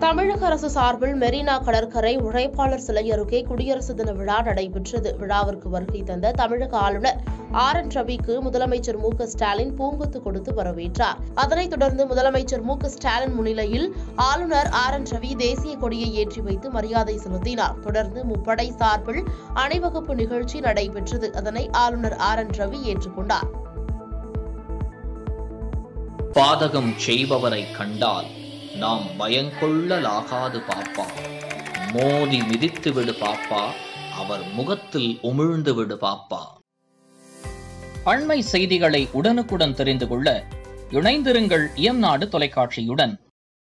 தமிழக அரசு சார்பில் மெரினா கடற்கரை உழைப்பாளர் சிலை அருகே குடியரசு தின விழா நடைபெற்றது விழாவிற்கு வருகை தந்த தமிழக ஆளுநர் ஆர் என் ரவிக்கு முதலமைச்சர் மு க ஸ்டாலின் பூங்கொத்து கொடுத்து வரவேற்றார் அதனைத் தொடர்ந்து முதலமைச்சர் மு க ஸ்டாலின் முன்னிலையில் ஆளுநர் ஆர் என் ரவி தேசிய கொடியை ஏற்றி வைத்து மரியாதை செலுத்தினார் தொடர்ந்து முப்படை சார்பில் அணிவகுப்பு நிகழ்ச்சி நடைபெற்றது அதனை ஆளுநர் ஆர் என் ரவி ஏற்றுக்கொண்டார் பாதகம் செய்பவரை கண்டால் நாம் பயங்கொள்ளலாகாது பாப்பா மோதி மிதித்து விடு பாப்பா அவர் முகத்தில் உமிழ்ந்து விடு பாப்பா அண்மை செய்திகளை உடனுக்குடன் தெரிந்து கொள்ள இணைந்திருங்கள் இயம்நாடு தொலைக்காட்சியுடன்